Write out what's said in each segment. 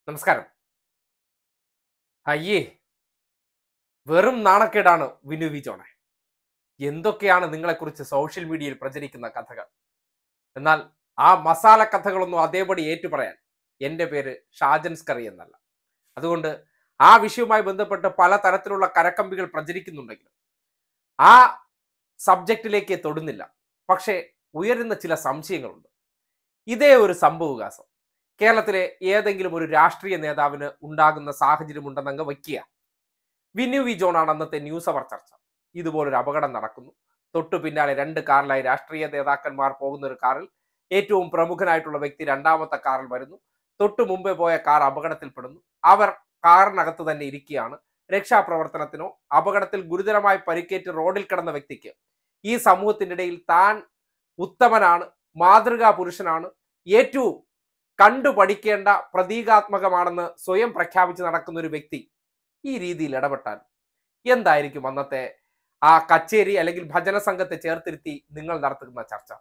നമസ്കാരം അയ്യേ വെറും നാണക്കേടാണ് വിനു വി ജോണെ എന്തൊക്കെയാണ് നിങ്ങളെക്കുറിച്ച് സോഷ്യൽ മീഡിയയിൽ പ്രചരിക്കുന്ന കഥകൾ എന്നാൽ ആ മസാല കഥകളൊന്നും അതേപടി ഏറ്റുപറയാൻ എൻ്റെ പേര് ഷാജൻ സ്കറി എന്നല്ല അതുകൊണ്ട് ആ വിഷയവുമായി ബന്ധപ്പെട്ട് പല തരത്തിലുള്ള കരക്കമ്പികൾ പ്രചരിക്കുന്നുണ്ടെങ്കിലും ആ സബ്ജക്റ്റിലേക്ക് തൊടുന്നില്ല പക്ഷേ ഉയരുന്ന ചില സംശയങ്ങളുണ്ട് ഇതേ ഒരു സംഭവവികാസം കേരളത്തിലെ ഏതെങ്കിലും ഒരു രാഷ്ട്രീയ നേതാവിന് ഉണ്ടാകുന്ന സാഹചര്യം ഉണ്ടെന്നങ്ങ് വയ്ക്കുക വിനു വി ജോണാണ് അന്നത്തെ ന്യൂസ് അവർ ചർച്ച ഇതുപോലൊരു അപകടം നടക്കുന്നു തൊട്ടു പിന്നാലെ രണ്ട് കാറിലായി രാഷ്ട്രീയ നേതാക്കന്മാർ പോകുന്ന ഒരു കാറിൽ ഏറ്റവും പ്രമുഖനായിട്ടുള്ള വ്യക്തി രണ്ടാമത്തെ കാറിൽ വരുന്നു തൊട്ടു മുമ്പേ പോയ കാർ അപകടത്തിൽപ്പെടുന്നു അവർ കാറിനകത്ത് തന്നെ ഇരിക്കുകയാണ് രക്ഷാപ്രവർത്തനത്തിനോ അപകടത്തിൽ ഗുരുതരമായി പരിക്കേറ്റ് റോഡിൽ കിടന്ന വ്യക്തിക്ക് ഈ സമൂഹത്തിൻ്റെ ഇടയിൽ താൻ ഉത്തമനാണ് മാതൃകാ പുരുഷനാണ് ഏറ്റവും കണ്ടു പഠിക്കേണ്ട പ്രതീകാത്മകമാണെന്ന് സ്വയം പ്രഖ്യാപിച്ച് നടക്കുന്ന ഒരു വ്യക്തി ഈ രീതിയിൽ ഇടപെട്ടാൽ എന്തായിരിക്കും അന്നത്തെ ആ കച്ചേരി അല്ലെങ്കിൽ ഭജന സംഘത്തെ ചേർത്തിരുത്തി നിങ്ങൾ നടത്തുന്ന ചർച്ച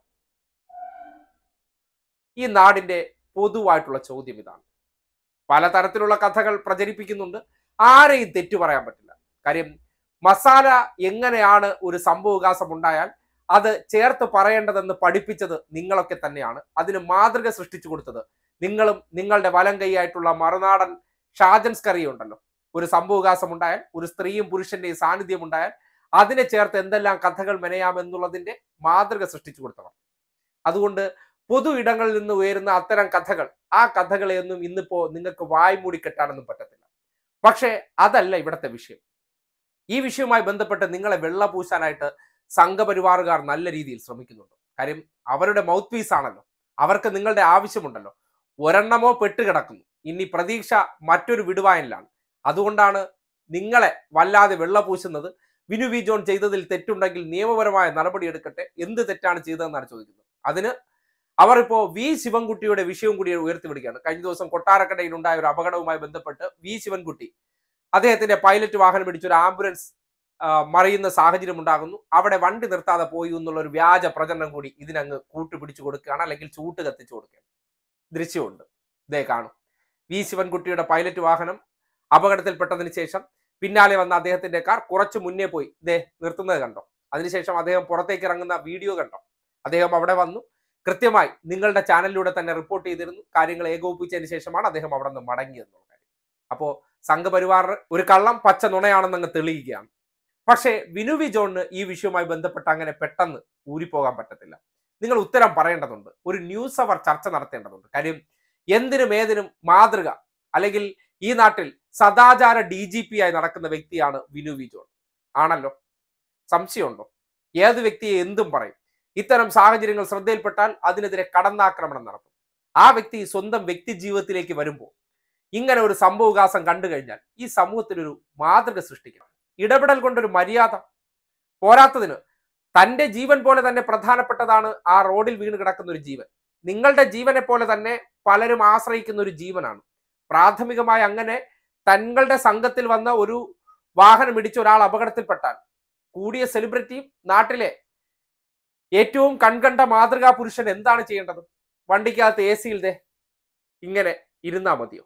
ഈ നാടിന്റെ പൊതുവായിട്ടുള്ള ചോദ്യം ഇതാണ് പലതരത്തിലുള്ള കഥകൾ പ്രചരിപ്പിക്കുന്നുണ്ട് ആരെയും തെറ്റു പറയാൻ പറ്റില്ല കാര്യം മസാല എങ്ങനെയാണ് ഒരു സംഭവവികാസം ഉണ്ടായാൽ അത് ചേർത്ത് പറയേണ്ടതെന്ന് പഠിപ്പിച്ചത് നിങ്ങളൊക്കെ തന്നെയാണ് അതിന് മാതൃക സൃഷ്ടിച്ചു കൊടുത്തത് നിങ്ങളും നിങ്ങളുടെ വലം കൈയായിട്ടുള്ള മറുനാടൻ ഷാജൻ സ്കറി ഉണ്ടല്ലോ ഒരു സംഭവവികാസം ഉണ്ടായാൽ ഒരു സ്ത്രീയും പുരുഷന്റെയും സാന്നിധ്യം ഉണ്ടായാൽ അതിനെ ചേർത്ത് എന്തെല്ലാം കഥകൾ മെനയാമെന്നുള്ളതിന്റെ മാതൃക സൃഷ്ടിച്ചു കൊടുത്തവർ അതുകൊണ്ട് പൊതു ഇടങ്ങളിൽ നിന്ന് ഉയരുന്ന അത്തരം കഥകൾ ആ കഥകളെയൊന്നും ഇന്നിപ്പോ നിങ്ങൾക്ക് വായ് മൂടി കെട്ടാനൊന്നും പറ്റത്തില്ല പക്ഷേ അതല്ല ഇവിടുത്തെ വിഷയം ഈ വിഷയവുമായി ബന്ധപ്പെട്ട് നിങ്ങളെ വെള്ളപൂശാനായിട്ട് സംഘപരിവാറുകാർ നല്ല രീതിയിൽ ശ്രമിക്കുന്നുണ്ട് കാര്യം അവരുടെ മൗത്ത് പീസ് ആണല്ലോ അവർക്ക് നിങ്ങളുടെ ആവശ്യമുണ്ടല്ലോ ഒരെണ്ണമോ പെട്ടുകിടക്കുന്നു ഇനി പ്രതീക്ഷ മറ്റൊരു വിടുവായനിലാണ് അതുകൊണ്ടാണ് നിങ്ങളെ വല്ലാതെ വെള്ളപൂശുന്നത് വിനു വി ജോൺ ചെയ്തതിൽ തെറ്റുണ്ടെങ്കിൽ നിയമപരമായ നടപടി എടുക്കട്ടെ എന്ത് തെറ്റാണ് ചെയ്തതെന്നാണ് ചോദിക്കുന്നത് അതിന് അവർ ഇപ്പോ വി ശിവൻകുട്ടിയുടെ വിഷയവും കൂടി ഉയർത്തിവിടുകയാണ് കഴിഞ്ഞ ദിവസം കൊട്ടാരക്കടയിൽ ഉണ്ടായ ഒരു അപകടവുമായി ബന്ധപ്പെട്ട് വി ശിവൻകുട്ടി അദ്ദേഹത്തിന്റെ പൈലറ്റ് വാഹനം പിടിച്ചൊരു ആംബുലൻസ് ആ, മറിയുന്ന സാഹചര്യം ഉണ്ടാകുന്നു അവിടെ വണ്ടി നിർത്താതെ പോയി എന്നുള്ള ഒരു വ്യാജ പ്രചരണം കൂടി ഇതിനങ്ങ് കൂട്ടുപിടിച്ചു കൊടുക്കുകയാണ് അല്ലെങ്കിൽ ചൂട്ട് കത്തിച്ചു കൊടുക്കുകയാണ് ദൃശ്യമുണ്ട് ഇതേ കാണും വി ശിവൻകുട്ടിയുടെ പൈലറ്റ് വാഹനം അപകടത്തിൽപ്പെട്ടതിന് ശേഷം പിന്നാലെ വന്ന അദ്ദേഹത്തിന്റെ കാർ കുറച്ച് മുന്നേ പോയി ഇതേ നിർത്തുന്നത് കണ്ടോ അതിനുശേഷം അദ്ദേഹം പുറത്തേക്ക് ഇറങ്ങുന്ന വീഡിയോ കണ്ടോ അദ്ദേഹം അവിടെ വന്നു കൃത്യമായി നിങ്ങളുടെ ചാനലിലൂടെ തന്നെ റിപ്പോർട്ട് ചെയ്തിരുന്നു കാര്യങ്ങൾ ഏകോപിപ്പിച്ചതിന് ശേഷമാണ് അദ്ദേഹം അവിടെ നിന്ന് മടങ്ങിയെന്നുള്ള കാര്യം അപ്പോ സംഘപരിവാർ ഒരു കള്ളം പച്ച നുണയാണെന്ന് അങ്ങ് തെളിയിക്കുകയാണ് പക്ഷേ വിനു വി ജോണിന് ഈ വിഷയവുമായി ബന്ധപ്പെട്ട് അങ്ങനെ പെട്ടെന്ന് ഊരിപ്പോകാൻ പറ്റത്തില്ല നിങ്ങൾ ഉത്തരം പറയേണ്ടതുണ്ട് ഒരു ന്യൂസ് അവർ ചർച്ച നടത്തേണ്ടതുണ്ട് കാര്യം എന്തിനും ഏതിനും മാതൃക അല്ലെങ്കിൽ ഈ നാട്ടിൽ സദാചാര ഡി ജി പി ആയി നടക്കുന്ന വ്യക്തിയാണ് വിനു വി ജോൺ ആണല്ലോ സംശയമുണ്ടോ ഏത് വ്യക്തിയെ എന്തും പറയും ഇത്തരം സാഹചര്യങ്ങൾ ശ്രദ്ധയിൽപ്പെട്ടാൽ അതിനെതിരെ കടന്നാക്രമണം നടത്തും ആ വ്യക്തി സ്വന്തം വ്യക്തി ജീവിതത്തിലേക്ക് വരുമ്പോൾ ഇങ്ങനെ ഒരു സംഭവവികാസം കണ്ടു കഴിഞ്ഞാൽ ഈ സമൂഹത്തിനൊരു മാതൃക സൃഷ്ടിക്കണം ഇടപെടൽ കൊണ്ടൊരു മര്യാദ പോരാത്തതിന് തന്റെ ജീവൻ പോലെ തന്നെ പ്രധാനപ്പെട്ടതാണ് ആ റോഡിൽ വീണ് കിടക്കുന്ന ഒരു ജീവൻ നിങ്ങളുടെ ജീവനെ പോലെ തന്നെ പലരും ആശ്രയിക്കുന്ന ഒരു ജീവനാണ് പ്രാഥമികമായി അങ്ങനെ തങ്ങളുടെ സംഘത്തിൽ വന്ന ഒരു വാഹനം ഇടിച്ച് ഒരാൾ അപകടത്തിൽപ്പെട്ടാൽ കൂടിയ സെലിബ്രിറ്റിയും നാട്ടിലെ ഏറ്റവും കൺകണ്ട മാതൃകാ പുരുഷൻ എന്താണ് ചെയ്യേണ്ടത് വണ്ടിക്കകത്ത് എ സിയിൽ ദേ ഇങ്ങനെ ഇരുന്നാ മതിയോ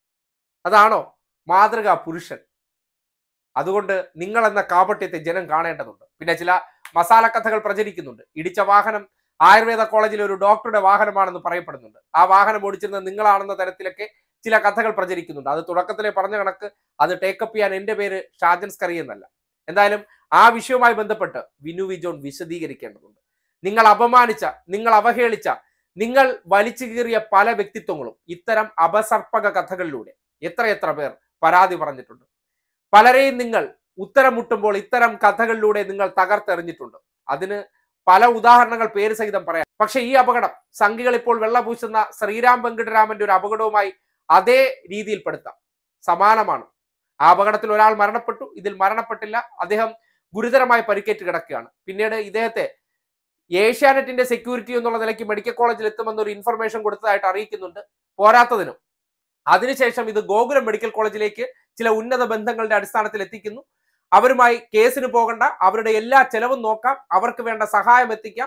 അതാണോ മാതൃകാ പുരുഷൻ അതുകൊണ്ട് നിങ്ങൾ എന്ന കാപട്യത്തെ ജനം കാണേണ്ടതുണ്ട് പിന്നെ ചില മസാല കഥകൾ പ്രചരിക്കുന്നുണ്ട് ഇടിച്ച വാഹനം ആയുർവേദ കോളേജിലെ ഒരു ഡോക്ടറുടെ വാഹനമാണെന്ന് പറയപ്പെടുന്നുണ്ട് ആ വാഹനം ഓടിച്ചിരുന്നത് നിങ്ങളാണെന്ന തരത്തിലൊക്കെ ചില കഥകൾ പ്രചരിക്കുന്നുണ്ട് അത് തുടക്കത്തിലെ പറഞ്ഞ കണക്ക് അത് ടേക്കപ്പ് ചെയ്യാൻ എന്റെ പേര് ഷാജൻ സ്കറി എന്നല്ല എന്തായാലും ആ വിഷയവുമായി ബന്ധപ്പെട്ട് വിനു വി ജോൺ വിശദീകരിക്കേണ്ടതുണ്ട് നിങ്ങൾ അപമാനിച്ച നിങ്ങൾ അവഹേളിച്ച നിങ്ങൾ വലിച്ചു കീറിയ പല വ്യക്തിത്വങ്ങളും ഇത്തരം അപസർപ്പക കഥകളിലൂടെ എത്രയെത്ര പേർ പരാതി പറഞ്ഞിട്ടുണ്ട് പലരെയും നിങ്ങൾ ഉത്തരം മുട്ടുമ്പോൾ ഇത്തരം കഥകളിലൂടെ നിങ്ങൾ തകർത്തെറിഞ്ഞിട്ടുണ്ട് അതിന് പല ഉദാഹരണങ്ങൾ പേര് സഹിതം പറയാം പക്ഷെ ഈ അപകടം സംഘികൾ ഇപ്പോൾ വെള്ളപൂശുന്ന ശ്രീരാം വെങ്കിട്ടരാമന്റെ ഒരു അപകടവുമായി അതേ രീതിയിൽപ്പെടുത്താം സമാനമാണ് ആ അപകടത്തിൽ ഒരാൾ മരണപ്പെട്ടു ഇതിൽ മരണപ്പെട്ടില്ല അദ്ദേഹം ഗുരുതരമായി പരിക്കേറ്റ് കിടക്കുകയാണ് പിന്നീട് ഇദ്ദേഹത്തെ ഏഷ്യാനെറ്റിന്റെ സെക്യൂരിറ്റി എന്നുള്ള നിലയ്ക്ക് മെഡിക്കൽ കോളേജിൽ എത്തുമെന്ന് ഒരു ഇൻഫർമേഷൻ കൊടുത്തതായിട്ട് അറിയിക്കുന്നുണ്ട് പോരാത്തതിനും അതിനുശേഷം ഇത് ഗോകുലം മെഡിക്കൽ കോളേജിലേക്ക് ചില ഉന്നത ബന്ധങ്ങളുടെ അടിസ്ഥാനത്തിൽ എത്തിക്കുന്നു അവരുമായി കേസിന് പോകണ്ട അവരുടെ എല്ലാ ചെലവും നോക്കാം അവർക്ക് വേണ്ട സഹായം എത്തിക്കാം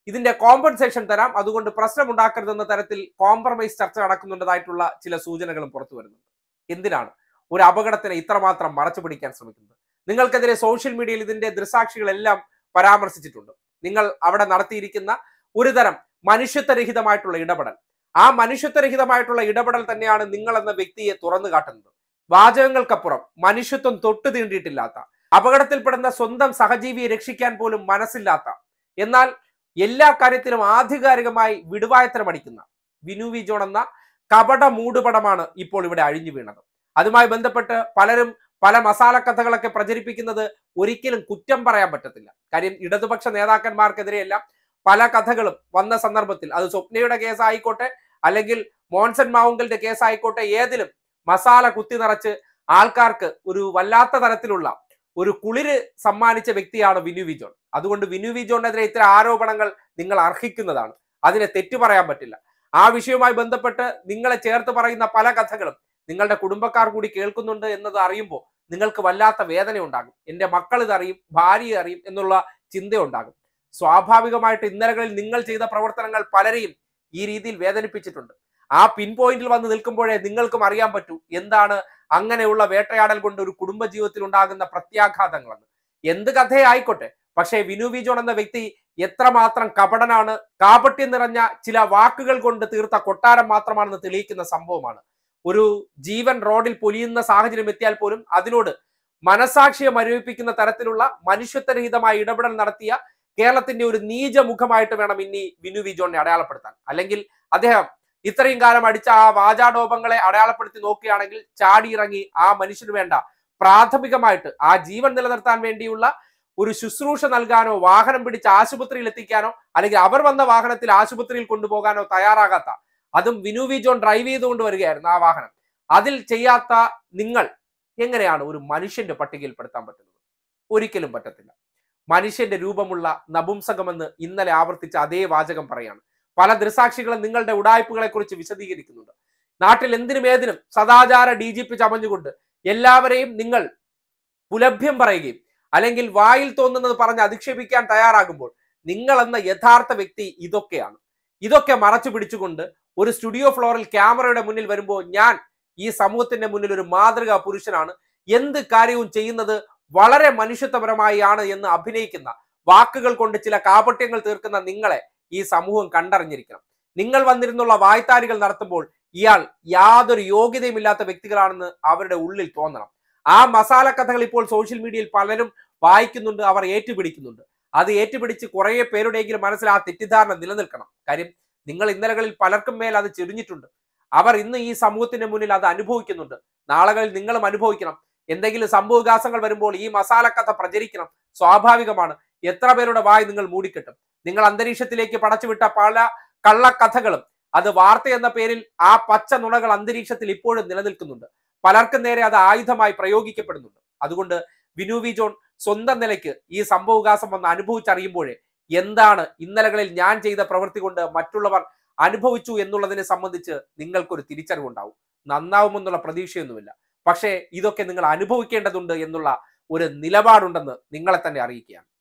ഇതിന്റെ കോമ്പൻസേഷൻ തരാം അതുകൊണ്ട് പ്രശ്നം ഉണ്ടാക്കരുതെന്ന തരത്തിൽ കോംപ്രമൈസ് ചർച്ച നടക്കുന്നുണ്ടതായിട്ടുള്ള ചില സൂചനകളും പുറത്തു വരുന്നുണ്ട് എന്തിനാണ് ഒരു അപകടത്തിനെ ഇത്രമാത്രം മറച്ചു പിടിക്കാൻ ശ്രമിക്കുന്നത് നിങ്ങൾക്കെതിരെ സോഷ്യൽ മീഡിയയിൽ ഇതിന്റെ ദൃസാക്ഷികളെല്ലാം പരാമർശിച്ചിട്ടുണ്ട് നിങ്ങൾ അവിടെ നടത്തിയിരിക്കുന്ന ഒരു തരം മനുഷ്യത്വരഹിതമായിട്ടുള്ള ഇടപെടൽ ആ മനുഷ്യത്വരഹിതമായിട്ടുള്ള ഇടപെടൽ തന്നെയാണ് നിങ്ങൾ എന്ന വ്യക്തിയെ തുറന്നു കാട്ടുന്നത് വാചകങ്ങൾക്കപ്പുറം മനുഷ്യത്വം തൊട്ടു തീണ്ടിയിട്ടില്ലാത്ത അപകടത്തിൽപ്പെടുന്ന സ്വന്തം സഹജീവിയെ രക്ഷിക്കാൻ പോലും മനസ്സില്ലാത്ത എന്നാൽ എല്ലാ കാര്യത്തിലും ആധികാരികമായി വിടുവായത്തരം അടിക്കുന്ന വിനു വി ജോൺ എന്ന കപട മൂടുപടമാണ് ഇപ്പോൾ ഇവിടെ അഴിഞ്ഞു വീണത് അതുമായി ബന്ധപ്പെട്ട് പലരും പല മസാല കഥകളൊക്കെ പ്രചരിപ്പിക്കുന്നത് ഒരിക്കലും കുറ്റം പറയാൻ പറ്റത്തില്ല കാര്യം ഇടതുപക്ഷ നേതാക്കന്മാർക്കെതിരെയെല്ലാം പല കഥകളും വന്ന സന്ദർഭത്തിൽ അത് സ്വപ്നയുടെ കേസ് ആയിക്കോട്ടെ അല്ലെങ്കിൽ മോൻസൺ മാവുങ്കലിന്റെ കേസ് ആയിക്കോട്ടെ ഏതിലും മസാല കുത്തി നിറച്ച് ആൾക്കാർക്ക് ഒരു വല്ലാത്ത തരത്തിലുള്ള ഒരു കുളിര് സമ്മാനിച്ച വ്യക്തിയാണ് വിനു വി ജോൺ അതുകൊണ്ട് വിനു വി ജോണിനെതിരെ ഇത്തരം ആരോപണങ്ങൾ നിങ്ങൾ അർഹിക്കുന്നതാണ് അതിനെ തെറ്റു പറയാൻ പറ്റില്ല ആ വിഷയവുമായി ബന്ധപ്പെട്ട് നിങ്ങളെ ചേർത്ത് പറയുന്ന പല കഥകളും നിങ്ങളുടെ കുടുംബക്കാർ കൂടി കേൾക്കുന്നുണ്ട് എന്നത് അറിയുമ്പോൾ നിങ്ങൾക്ക് വല്ലാത്ത വേദന ഉണ്ടാകും എന്റെ മക്കൾ ഇതറിയും ഭാര്യ അറിയും എന്നുള്ള ചിന്തയുണ്ടാകും സ്വാഭാവികമായിട്ട് ഇന്നലകളിൽ നിങ്ങൾ ചെയ്ത പ്രവർത്തനങ്ങൾ പലരെയും ഈ രീതിയിൽ വേദനിപ്പിച്ചിട്ടുണ്ട് ആ പിൻ പോയിന്റിൽ വന്ന് നിൽക്കുമ്പോഴേ നിങ്ങൾക്കും അറിയാൻ പറ്റൂ എന്താണ് അങ്ങനെയുള്ള വേട്ടയാടൽ കൊണ്ട് ഒരു കുടുംബ ജീവിതത്തിൽ ഉണ്ടാകുന്ന പ്രത്യാഘാതങ്ങളെന്ന് എന്ത് കഥയായിക്കോട്ടെ പക്ഷേ വിനു വി ജോൺ എന്ന വ്യക്തി എത്രമാത്രം കപടനാണ് കാപട്യം നിറഞ്ഞ ചില വാക്കുകൾ കൊണ്ട് തീർത്ത കൊട്ടാരം മാത്രമാണെന്ന് തെളിയിക്കുന്ന സംഭവമാണ് ഒരു ജീവൻ റോഡിൽ പൊലിയുന്ന സാഹചര്യം എത്തിയാൽ പോലും അതിനോട് മനസാക്ഷിയെ മരവിപ്പിക്കുന്ന തരത്തിലുള്ള മനുഷ്യത്വരഹിതമായ ഇടപെടൽ നടത്തിയ കേരളത്തിന്റെ ഒരു നീച മുഖമായിട്ട് വേണം ഇനി വിനു വി ജോണിനെ അടയാളപ്പെടുത്താൻ അല്ലെങ്കിൽ അദ്ദേഹം ഇത്രയും കാലം അടിച്ച ആ വാചാടോപങ്ങളെ അടയാളപ്പെടുത്തി നോക്കുകയാണെങ്കിൽ ചാടിയിറങ്ങി ആ മനുഷ്യന് വേണ്ട പ്രാഥമികമായിട്ട് ആ ജീവൻ നിലനിർത്താൻ വേണ്ടിയുള്ള ഒരു ശുശ്രൂഷ നൽകാനോ വാഹനം പിടിച്ച് ആശുപത്രിയിൽ എത്തിക്കാനോ അല്ലെങ്കിൽ അവർ വന്ന വാഹനത്തിൽ ആശുപത്രിയിൽ കൊണ്ടുപോകാനോ തയ്യാറാകാത്ത അതും വിനു വി ജോൺ ഡ്രൈവ് ചെയ്തുകൊണ്ട് വരികയായിരുന്നു ആ വാഹനം അതിൽ ചെയ്യാത്ത നിങ്ങൾ എങ്ങനെയാണ് ഒരു മനുഷ്യന്റെ പട്ടികയിൽപ്പെടുത്താൻ പറ്റുന്നത് ഒരിക്കലും പറ്റത്തില്ല മനുഷ്യന്റെ രൂപമുള്ള നപുംസകമെന്ന് ഇന്നലെ ആവർത്തിച്ച അതേ വാചകം പറയാണ് പല ദൃസാക്ഷികളും നിങ്ങളുടെ ഉടായ്പകളെ കുറിച്ച് വിശദീകരിക്കുന്നുണ്ട് നാട്ടിൽ എന്തിനും ഏതിനും സദാചാര ഡി ജി പി ചമഞ്ഞുകൊണ്ട് എല്ലാവരെയും നിങ്ങൾ പുലഭ്യം പറയുകയും അല്ലെങ്കിൽ വായിൽ തോന്നുന്നത് പറഞ്ഞ് അധിക്ഷേപിക്കാൻ തയ്യാറാകുമ്പോൾ നിങ്ങൾ എന്ന യഥാർത്ഥ വ്യക്തി ഇതൊക്കെയാണ് ഇതൊക്കെ മറച്ചു പിടിച്ചുകൊണ്ട് ഒരു സ്റ്റുഡിയോ ഫ്ലോറിൽ ക്യാമറയുടെ മുന്നിൽ വരുമ്പോൾ ഞാൻ ഈ സമൂഹത്തിന്റെ മുന്നിൽ ഒരു മാതൃകാ പുരുഷനാണ് എന്ത് കാര്യവും ചെയ്യുന്നത് വളരെ മനുഷ്യത്വപരമായി ആണ് എന്ന് അഭിനയിക്കുന്ന വാക്കുകൾ കൊണ്ട് ചില കാപട്യങ്ങൾ തീർക്കുന്ന നിങ്ങളെ ഈ സമൂഹം കണ്ടറിഞ്ഞിരിക്കണം നിങ്ങൾ വന്നിരുന്നുള്ള വായ്ത്താരികൾ നടത്തുമ്പോൾ ഇയാൾ യാതൊരു യോഗ്യതയുമില്ലാത്ത വ്യക്തികളാണെന്ന് അവരുടെ ഉള്ളിൽ തോന്നണം ആ മസാല കഥകൾ ഇപ്പോൾ സോഷ്യൽ മീഡിയയിൽ പലരും വായിക്കുന്നുണ്ട് അവർ ഏറ്റുപിടിക്കുന്നുണ്ട് അത് ഏറ്റുപിടിച്ച് കുറേ പേരുടെയെങ്കിലും മനസ്സിൽ ആ തെറ്റിദ്ധാരണ നിലനിൽക്കണം കാര്യം നിങ്ങൾ ഇന്നലകളിൽ പലർക്കും മേൽ അത് ചെരിഞ്ഞിട്ടുണ്ട് അവർ ഇന്ന് ഈ സമൂഹത്തിന്റെ മുന്നിൽ അത് അനുഭവിക്കുന്നുണ്ട് നാളുകളിൽ നിങ്ങളും അനുഭവിക്കണം എന്തെങ്കിലും സംഭവവികാസങ്ങൾ വരുമ്പോൾ ഈ മസാല കഥ പ്രചരിക്കണം സ്വാഭാവികമാണ് എത്ര പേരുടെ വായി നിങ്ങൾ മൂടിക്കെട്ടും നിങ്ങൾ അന്തരീക്ഷത്തിലേക്ക് പടച്ചുവിട്ട പല കള്ളക്കഥകളും അത് വാർത്ത എന്ന പേരിൽ ആ പച്ച നുണകൾ അന്തരീക്ഷത്തിൽ ഇപ്പോഴും നിലനിൽക്കുന്നുണ്ട് പലർക്കും നേരെ അത് ആയുധമായി പ്രയോഗിക്കപ്പെടുന്നുണ്ട് അതുകൊണ്ട് വിനു വി ജോൺ സ്വന്തം നിലയ്ക്ക് ഈ സംഭവവികാസം വന്ന് അനുഭവിച്ചറിയുമ്പോഴേ എന്താണ് ഇന്നലകളിൽ ഞാൻ ചെയ്ത പ്രവൃത്തി കൊണ്ട് മറ്റുള്ളവർ അനുഭവിച്ചു എന്നുള്ളതിനെ സംബന്ധിച്ച് നിങ്ങൾക്കൊരു തിരിച്ചറിവുണ്ടാവും നന്നാവുമെന്നുള്ള പ്രതീക്ഷയൊന്നുമില്ല പക്ഷേ ഇതൊക്കെ നിങ്ങൾ അനുഭവിക്കേണ്ടതുണ്ട് എന്നുള്ള ഒരു നിലപാടുണ്ടെന്ന് നിങ്ങളെ തന്നെ അറിയിക്കുകയാണ്